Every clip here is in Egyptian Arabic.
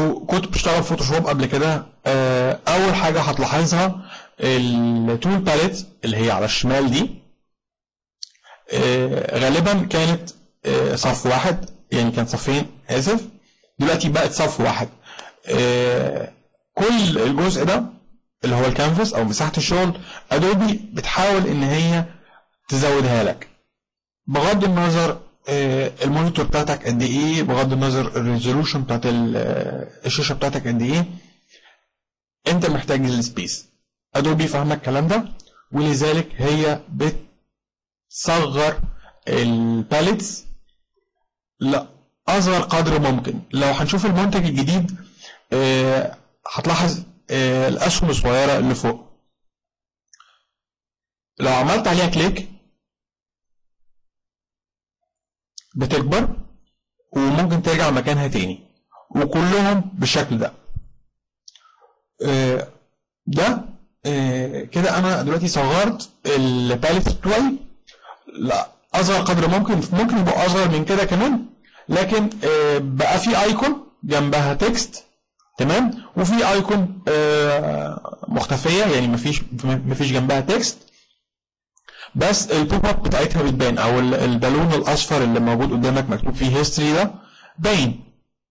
لو كنت بشتغل فوتوشوب قبل كده آه، اول حاجه هتلاحظها التول باليت اللي هي على الشمال دي آه، غالبا كانت آه، صف واحد يعني كان صفين اسف دلوقتي بقت صف واحد آه، كل الجزء ده اللي هو الكانفاس او مساحه الشغل ادوبي بتحاول ان هي تزودها لك بغض النظر آه، المونيتور بتاعتك قد ايه بغض النظر الريزولوشن بتاعت ال- آه، الشاشه بتاعتك قد ايه انت محتاج السبيس ادوبي فاهمه الكلام ده ولذلك هي بتصغر الباليتس لاصغر قدر ممكن لو هنشوف المنتج الجديد آه، هتلاحظ آه، الاسهم الصغيره اللي فوق لو عملت عليها كليك بتكبر وممكن ترجع مكانها تاني وكلهم بالشكل ده آه، ده آه، كده انا دلوقتي صغرت الباليت بتوعي لا اصغر قدر ممكن ممكن يبقى اصغر من كده كمان لكن آه، بقى في ايكون جنبها تكست تمام وفي ايكون آه، مختفيه يعني مفيش مفيش جنبها تكست بس البوب اب بتاعتها بتبان او ال- البالون الاصفر اللي موجود قدامك مكتوب فيه هيستوري ده باين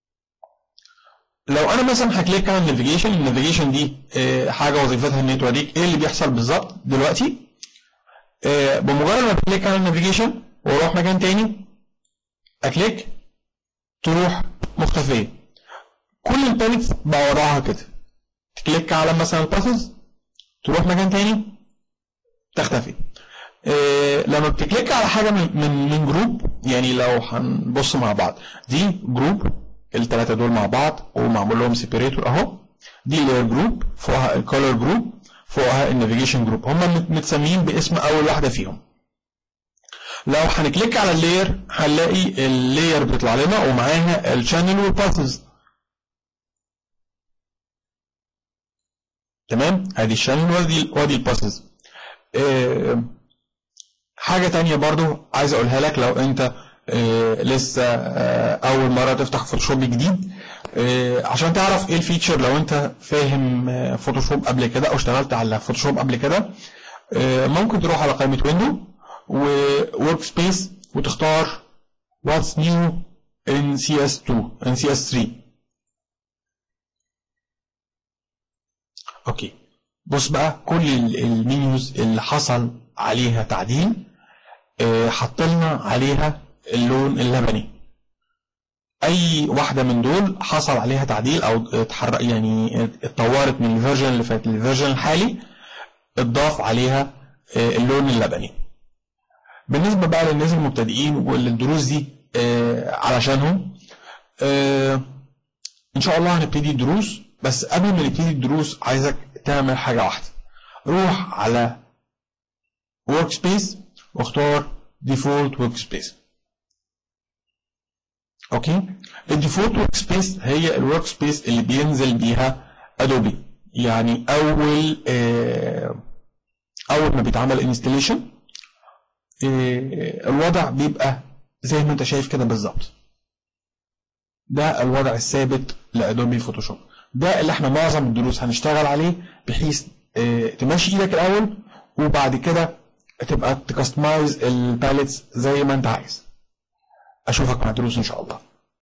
لو انا مثلا هكليك على النافيجيشن النافيجيشن دي آه، حاجه وظيفتها ان هي توريك ايه اللي بيحصل بالظبط دلوقتي آه، بمجرد ما بكليك على النافيجيشن واروح مكان تاني اكليك تروح مختفيه كل الباليتس بقى وضعها كده تكليك على مثلا الباسز تروح مكان تاني تختفي إيه لما بتكليك على حاجه من من من جروب يعني لو هنبص مع بعض دي جروب الثلاثه دول مع بعض ومعمول لهم سيبريتور اهو دي اللي جروب فوقها الكولر جروب فوقها النافيجيشن جروب هم متسمين باسم اول واحده فيهم لو هنكليك على اللاير هنلاقي اللاير بيطلع لنا ومعاها الشانل والباسز تمام ادي الشانل وادي وادي الباسز آه، حاجة تانية برضو عايز اقولها لك لو انت آه، لسه آه، اول مرة تفتح فوتوشوب جديد آه، عشان تعرف ايه الفيتشر لو انت فاهم آه، فوتوشوب قبل كده او اشتغلت على فوتوشوب قبل كده آه، ممكن تروح على قائمة ويندو وورك سبيس وتختار what's new in CS2 in CS3 اوكي بص بقى كل ال- المنيوز اللي حصل عليها تعديل آه، حط لنا عليها اللون اللبني اي واحده من دول حصل عليها تعديل او اتحرك يعني اتطورت من الفيرجن اللي فات للفيرجن الحالي اتضاف عليها آه، اللون اللبني بالنسبه بقى للناس المبتدئين والدروس دي آه، علشانهم آه، ان شاء الله هنبتدي الدروس بس قبل ما نبتدي الدروس عايزك تعمل حاجه واحده روح على ورك سبيس واختار ديفولت ورك سبيس اوكي الديفولت ورك سبيس هي الورك سبيس اللي بينزل بيها ادوبي يعني اول آه، اول ما بيتعمل انستليشن الوضع بيبقى زي ما انت شايف كده بالظبط ده الوضع الثابت لادوبي فوتوشوب ده اللي احنا معظم الدروس هنشتغل عليه بحيث اه تمشي ايدك الاول وبعد كده تبقى تكستمايز الباليتس زي ما انت عايز اشوفك مع دروس ان شاء الله